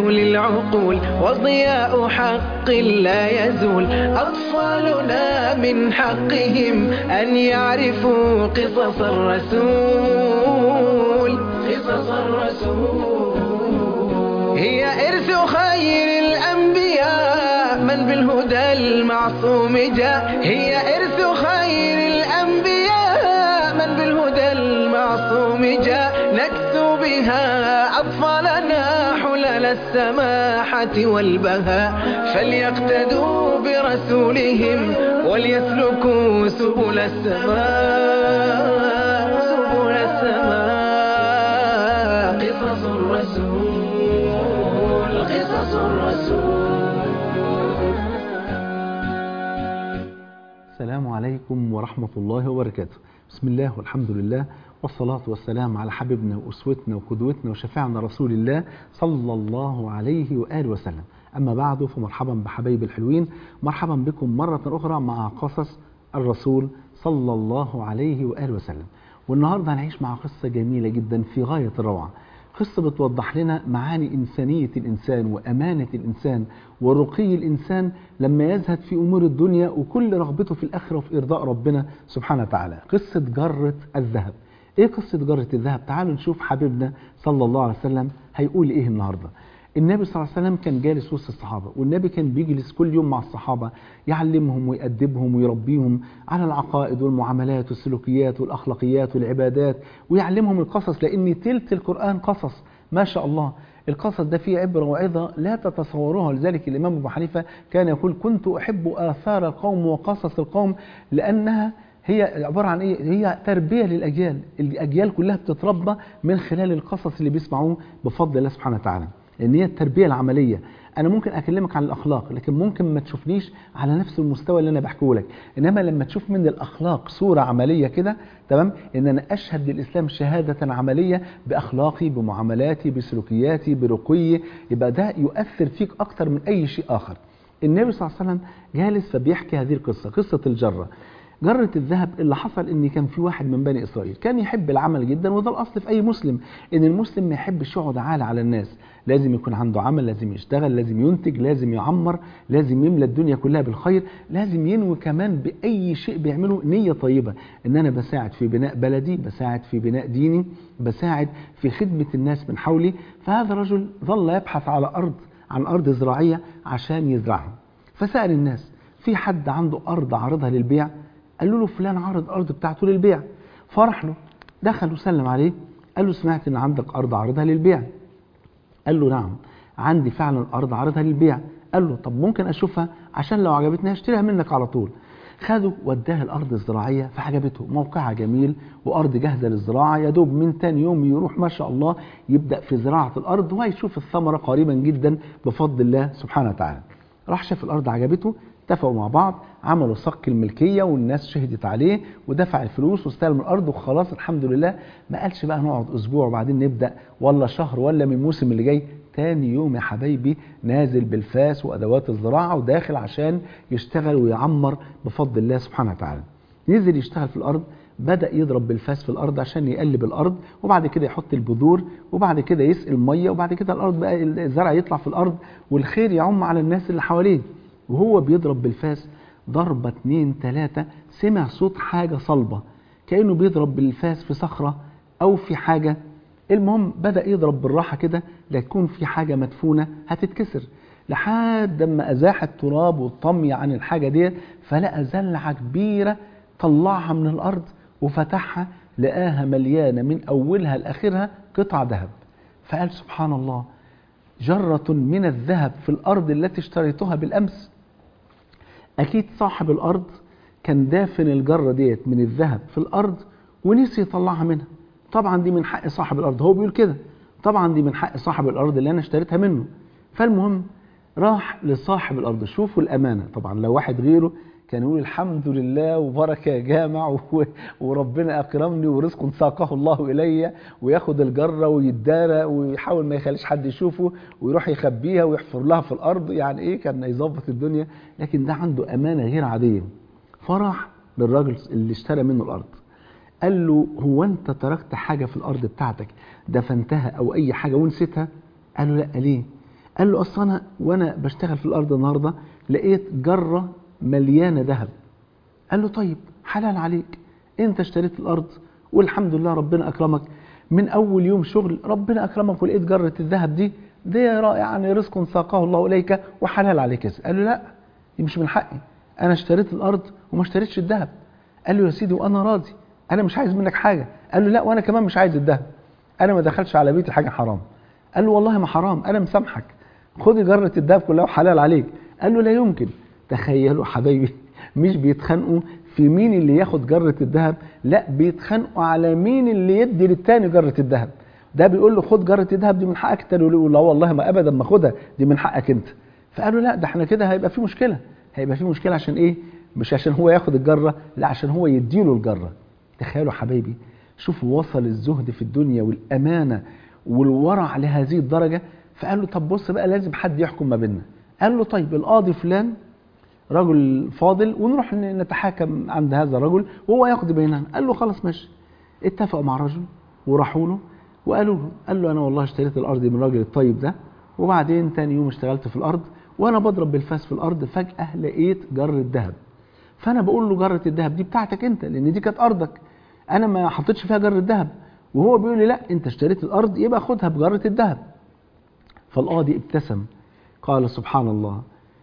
للعقول وضياء حق لا يزول أطفالنا من حقهم أن يعرفوا قصص الرسول قصص الرسول هي إرث خير الأنبياء من بالهدى المعصوم جاء هي إرث خير الأنبياء من بالهدى المعصوم جاء نكسو بها أطفالنا حلل السماحة والبهاء فليقتدوا برسولهم وليسلكوا سبل السماء سبل السماء قصص الرسول قصص الرسول السلام عليكم ورحمة الله وبركاته بسم الله والحمد لله والصلاة والسلام على حبيبنا وأسوتنا وقدوتنا وشفيعنا رسول الله صلى الله عليه وآله وسلم أما بعد فمرحبا بحبايب الحلوين مرحبا بكم مرة أخرى مع قصص الرسول صلى الله عليه وآله وسلم والنهاردة هنعيش مع قصة جميلة جدا في غاية الروعة قصة بتوضح لنا معاني إنسانية الإنسان وأمانة الإنسان ورقي الإنسان لما يزهد في أمور الدنيا وكل رغبته في الآخرة وفي إرضاء ربنا سبحانه وتعالى قصة جرة الذهب إيه قصة جرة الذهب تعالوا نشوف حبيبنا صلى الله عليه وسلم هيقول إيه النهاردة النبي صلى الله عليه وسلم كان جالس وسط الصحابة والنبي كان بيجلس كل يوم مع الصحابة يعلمهم ويأدبهم ويربيهم على العقائد والمعاملات والسلوكيات والأخلاقيات والعبادات ويعلمهم القصص لأن تلت القرآن قصص ما شاء الله القصص ده فيه عبرة وعظة لا تتصوروها لذلك الإمام أبو حنيفة كان يقول كنت أحب آثار القوم وقصص القوم لأنها هي عبارة عن إيه؟ هي تربية للأجيال الأجيال كلها بتتربى من خلال القصص اللي بيسمعوه بفضل الله سبحانه وتعالى ان هي التربيه العمليه انا ممكن اكلمك عن الاخلاق لكن ممكن ما تشوفنيش على نفس المستوى اللي انا بحكيه لك انما لما تشوف من الاخلاق صوره عمليه كده تمام ان انا اشهد للاسلام شهاده عمليه باخلاقي بمعاملاتي بسلوكياتي برقيي يبقى ده يؤثر فيك اكتر من اي شيء اخر النبي صلى الله عليه وسلم جالس فبيحكي هذه القصه قصه الجره جرة الذهب اللي حصل ان كان في واحد من بني اسرائيل كان يحب العمل جدا وده الاصل في اي مسلم ان المسلم ما يحبش يقعد عالة على الناس لازم يكون عنده عمل لازم يشتغل لازم ينتج لازم يعمر لازم يملى الدنيا كلها بالخير لازم ينوي كمان باي شيء بيعمله نية طيبة ان انا بساعد في بناء بلدي بساعد في بناء ديني بساعد في خدمة الناس من حولي فهذا الرجل ظل يبحث على ارض عن ارض زراعية عشان يزرعها فسأل الناس في حد عنده ارض عارضها للبيع قالوا له فلان عارض ارض بتاعته للبيع فرح له دخل وسلم عليه قال له سمعت ان عندك ارض عارضها للبيع قال له نعم عندي فعلا ارض عارضها للبيع قال له طب ممكن اشوفها عشان لو عجبتني اشتريها منك على طول خده وداها الارض الزراعيه فعجبته موقعها جميل وارض جاهزه للزراعه يا دوب من تاني يوم يروح ما شاء الله يبدا في زراعه الارض وهيشوف الثمره قريبا جدا بفضل الله سبحانه وتعالى راح شاف الارض عجبته اتفقوا مع بعض عملوا صك الملكيه والناس شهدت عليه ودفع الفلوس واستلم الارض وخلاص الحمد لله ما قالش بقى نقعد اسبوع وبعدين نبدا ولا شهر ولا من الموسم اللي جاي تاني يوم يا حبايبي نازل بالفاس وادوات الزراعه وداخل عشان يشتغل ويعمر بفضل الله سبحانه وتعالى نزل يشتغل في الارض بدأ يضرب بالفاس في الأرض عشان يقلب الأرض وبعد كده يحط البذور وبعد كده يسقي المية وبعد كده الأرض بقى الزرع يطلع في الأرض والخير يعم على الناس اللي حواليه وهو بيضرب بالفاس ضربة اتنين تلاتة سمع صوت حاجة صلبة كأنه بيضرب بالفاس في صخرة أو في حاجة المهم بدأ يضرب بالراحة كده لتكون في حاجة مدفونة هتتكسر لحد ما أزاح التراب والطمي عن الحاجة دي فلقى زلعة كبيرة طلعها من الأرض وفتحها لقاها مليانة من أولها لآخرها قطع ذهب فقال سبحان الله جرة من الذهب في الأرض التي اشتريتها بالأمس أكيد صاحب الأرض كان دافن الجرة ديت من الذهب في الأرض ونسي يطلعها منها طبعا دي من حق صاحب الأرض هو بيقول كده طبعا دي من حق صاحب الأرض اللي أنا اشتريتها منه فالمهم راح لصاحب الأرض شوفوا الأمانة طبعا لو واحد غيره كان يقول الحمد لله وبركة يا جامع و- وربنا أكرمني ورزق ساقه الله إلي وياخد الجرة ويدارى ويحاول ما يخليش حد يشوفه ويروح يخبيها ويحفر لها في الأرض يعني إيه كان يظبط الدنيا لكن ده عنده أمانة غير عادية فراح للراجل اللي اشترى منه الأرض قال له هو أنت تركت حاجة في الأرض بتاعتك دفنتها أو أي حاجة ونسيتها قال له لا ليه قال له اصل انا وانا بشتغل في الارض النهارده لقيت جره مليانه ذهب قال له طيب حلال عليك انت اشتريت الارض والحمد لله ربنا اكرمك من اول يوم شغل ربنا اكرمك ولقيت جره الذهب دي دي رائع يعني رزق ساقه الله اليك وحلال عليك قال له لا دي مش من حقي انا اشتريت الارض وما اشتريتش الذهب قال له يا سيدي وانا راضي انا مش عايز منك حاجه قال له لا وانا كمان مش عايز الذهب انا ما دخلش على بيتي حاجه حرام قال له والله ما حرام انا مسامحك خد جره الذهب كلها وحلال عليك قال له لا يمكن تخيلوا حبايبي مش بيتخانقوا في مين اللي ياخد جرة الذهب لا بيتخانقوا على مين اللي يدي للتاني جرة الذهب ده بيقول له خد جرة الذهب دي من حقك التاني يقول له لا والله ما ابدا ما خدها دي من حقك انت فقالوا لا ده احنا كده هيبقى في مشكلة هيبقى في مشكلة عشان ايه مش عشان هو ياخد الجرة لا عشان هو يديله الجرة تخيلوا حبايبي شوفوا وصل الزهد في الدنيا والأمانة والورع لهذه الدرجة فقال له طب بص بقى لازم حد يحكم ما بيننا قال له طيب القاضي فلان رجل فاضل ونروح نتحاكم عند هذا الرجل وهو يقضي بيننا قال له خلاص ماشي اتفقوا مع رجل وراحوا له وقالوا له قال له انا والله اشتريت الارض من الراجل الطيب ده وبعدين تاني يوم اشتغلت في الارض وانا بضرب بالفاس في الارض فجاه لقيت جره ذهب فانا بقول له جره الذهب دي بتاعتك انت لان دي كانت ارضك انا ما حطيتش فيها جره ذهب وهو بيقول لي لا انت اشتريت الارض يبقى خدها بجره الذهب فالقاضي ابتسم قال سبحان الله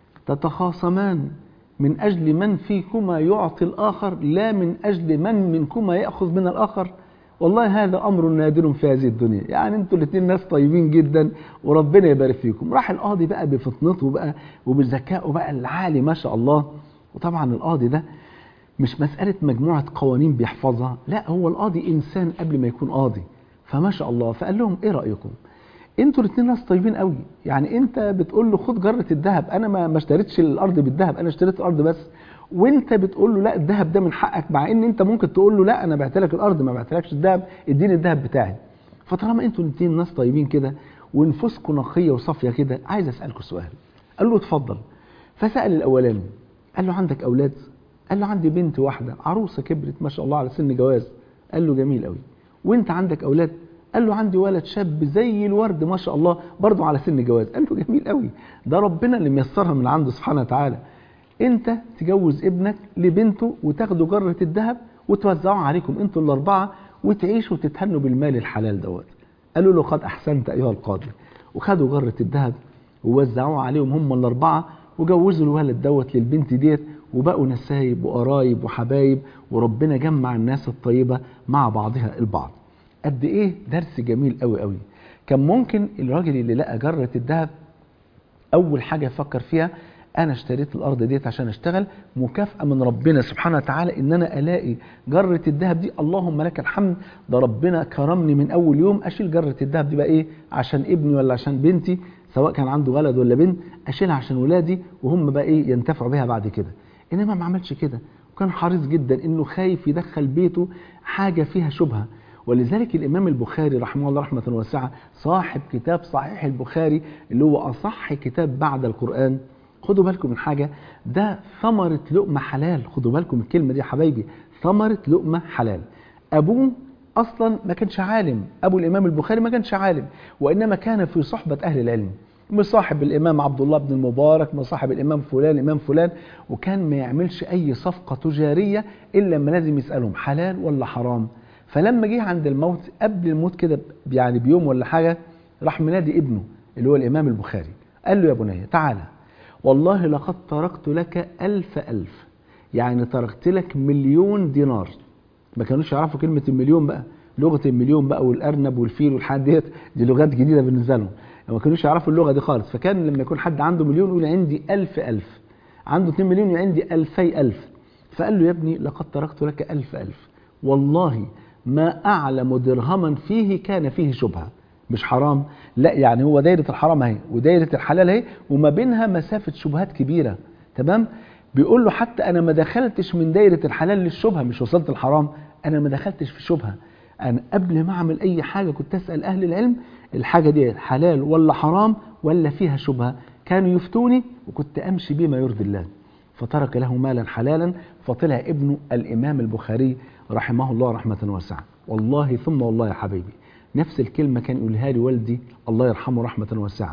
تتخاصمان من أجل من فيكما يعطي الآخر لا من أجل من منكما يأخذ من الآخر والله هذا أمر نادر في هذه الدنيا يعني انتوا الاثنين ناس طيبين جدا وربنا يبارك فيكم راح القاضي بقى بفطنته بقى وبذكائه بقى العالي ما شاء الله وطبعا القاضي ده مش مسألة مجموعة قوانين بيحفظها لا هو القاضي إنسان قبل ما يكون قاضي فما شاء الله فقال لهم إيه رأيكم انتوا الاثنين ناس طيبين قوي يعني انت بتقول له خد جره الذهب انا ما ما اشتريتش الارض بالذهب انا اشتريت الارض بس وانت بتقول له لا الذهب ده من حقك مع ان انت ممكن تقول له لا انا بعت لك الارض ما بعتلكش الذهب اديني الذهب بتاعي فطالما انتوا الاثنين ناس طيبين كده ونفوسكم نقيه وصافيه كده عايز اسالكم سؤال قال له اتفضل فسال الاولاني قال له عندك اولاد قال له عندي بنت واحده عروسه كبرت ما شاء الله على سن جواز قال له جميل قوي وانت عندك اولاد قال له عندي ولد شاب زي الورد ما شاء الله برضه على سن جواز قال له جميل قوي ده ربنا اللي ميسرها من عنده سبحانه وتعالى انت تجوز ابنك لبنته وتاخدوا جرة الذهب وتوزعوها عليكم انتوا الاربعه وتعيشوا وتتهنوا بالمال الحلال دوت قالوا له قد احسنت ايها القاضي وخدوا جرة الذهب ووزعوها عليهم هم الاربعه وجوزوا الولد دوت للبنت ديت وبقوا نسايب وقرايب وحبايب وربنا جمع الناس الطيبه مع بعضها البعض قد ايه درس جميل قوي قوي كان ممكن الراجل اللي لقى جرة الذهب اول حاجة يفكر فيها انا اشتريت الارض ديت عشان اشتغل مكافأة من ربنا سبحانه وتعالى ان انا الاقي جرة الذهب دي اللهم لك الحمد ده ربنا كرمني من اول يوم اشيل جرة الذهب دي بقى ايه عشان ابني ولا عشان بنتي سواء كان عنده ولد ولا بنت اشيلها عشان ولادي وهم بقى ايه ينتفعوا بيها بعد كده انما ما عملش كده وكان حريص جدا انه خايف يدخل بيته حاجة فيها شبهة ولذلك الإمام البخاري رحمه الله رحمة واسعة صاحب كتاب صحيح البخاري اللي هو أصح كتاب بعد القرآن خدوا بالكم من حاجة ده ثمرة لقمة حلال خدوا بالكم من الكلمة دي يا حبايبي ثمرة لقمة حلال أبوه أصلا ما كانش عالم أبو الإمام البخاري ما كانش عالم وإنما كان في صحبة أهل العلم مصاحب الإمام عبد الله بن المبارك مصاحب الإمام فلان الإمام فلان وكان ما يعملش أي صفقة تجارية إلا لما لازم يسألهم حلال ولا حرام فلما جه عند الموت قبل الموت كده يعني بيوم ولا حاجة راح منادي ابنه اللي هو الإمام البخاري قال له يا بني تعالى والله لقد تركت لك ألف ألف يعني تركت لك مليون دينار ما كانوش يعرفوا كلمة المليون بقى لغة المليون بقى والأرنب والفيل والحاجات ديت دي لغات جديدة بالنسبة لهم ما كانوش يعرفوا اللغة دي خالص فكان لما يكون حد عنده مليون يقول عندي ألف ألف عنده 2 مليون يقول عندي ألفي ألف فقال له يا ابني لقد تركت لك ألف ألف والله ما أعلم درهما فيه كان فيه شبهة مش حرام لا يعني هو دايرة الحرام اهي ودايرة الحلال اهي وما بينها مسافة شبهات كبيرة تمام بيقول له حتى أنا ما دخلتش من دايرة الحلال للشبهة مش وصلت الحرام أنا ما دخلتش في شبهة أنا قبل ما أعمل أي حاجة كنت أسأل أهل العلم الحاجة دي حلال ولا حرام ولا فيها شبهة كانوا يفتوني وكنت أمشي بما يرضي الله فترك له مالا حلالا فطلع ابنه الإمام البخاري رحمه الله رحمة واسعة والله ثم والله يا حبيبي نفس الكلمة كان يقولها لي والدي الله يرحمه رحمة واسعة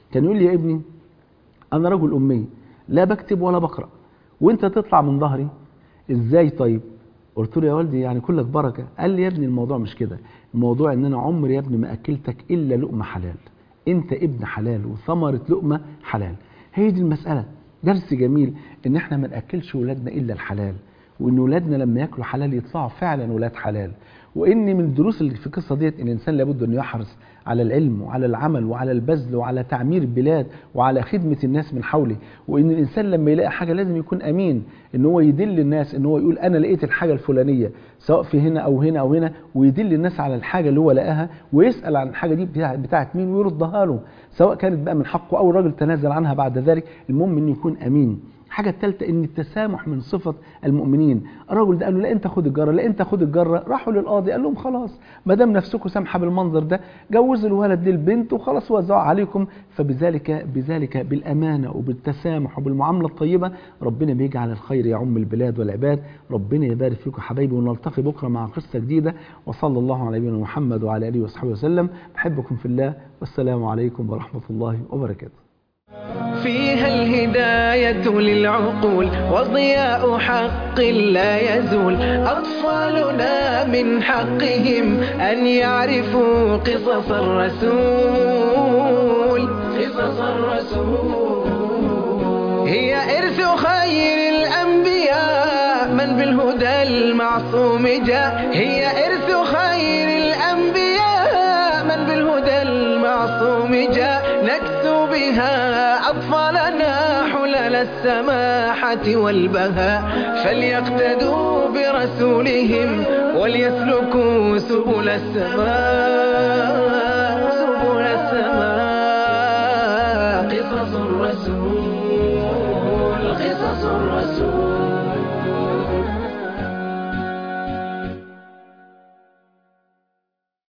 كان يقول لي يا ابني انا رجل امي لا بكتب ولا بقرا وانت تطلع من ظهري ازاي طيب قلت له يا والدي يعني كلك بركه قال لي يا ابني الموضوع مش كده الموضوع ان انا عمري يا ابني ما اكلتك الا لقمه حلال انت ابن حلال وثمره لقمه حلال هي دي المساله درس جميل ان احنا ما ناكلش ولادنا الا الحلال وان ولادنا لما ياكلوا حلال يطلعوا فعلا ولاد حلال وان من الدروس اللي في القصه ديت ان الانسان لابد انه يحرص على العلم وعلى العمل وعلى البذل وعلى تعمير البلاد وعلى خدمه الناس من حوله وان الانسان لما يلاقي حاجه لازم يكون امين ان هو يدل الناس ان هو يقول انا لقيت الحاجه الفلانيه سواء في هنا او هنا او هنا ويدل الناس على الحاجه اللي هو لقاها ويسال عن الحاجه دي بتاع- بتاعت مين ويردها له سواء كانت بقى من حقه او الراجل تنازل عنها بعد ذلك المهم انه يكون امين الحاجة الثالثة ان التسامح من صفة المؤمنين الراجل ده قال له لا انت خد الجرة لا انت خد الجرة راحوا للقاضي قال لهم خلاص ما دام نفسكم سامحة بالمنظر ده جوزوا الولد للبنت وخلاص وزعوا عليكم فبذلك بذلك بالأمانة وبالتسامح وبالمعاملة الطيبة ربنا بيجعل الخير يعم البلاد والعباد ربنا يبارك فيكم حبايبي ونلتقي بكرة مع قصة جديدة وصلى الله على نبينا محمد وعلى آله وصحبه وسلم بحبكم في الله والسلام عليكم ورحمة الله وبركاته فيها الهداية للعقول وضياء حق لا يزول أطفالنا من حقهم أن يعرفوا قصص الرسول قصص الرسول هي إرث خير الأنبياء من بالهدى المعصوم جاء هي إرث خير الأنبياء من بالهدى المعصوم جاء نكسو بها أطفالنا حلل السماحة والبهاء فليقتدوا برسولهم وليسلكوا سبل السماء سبل السماء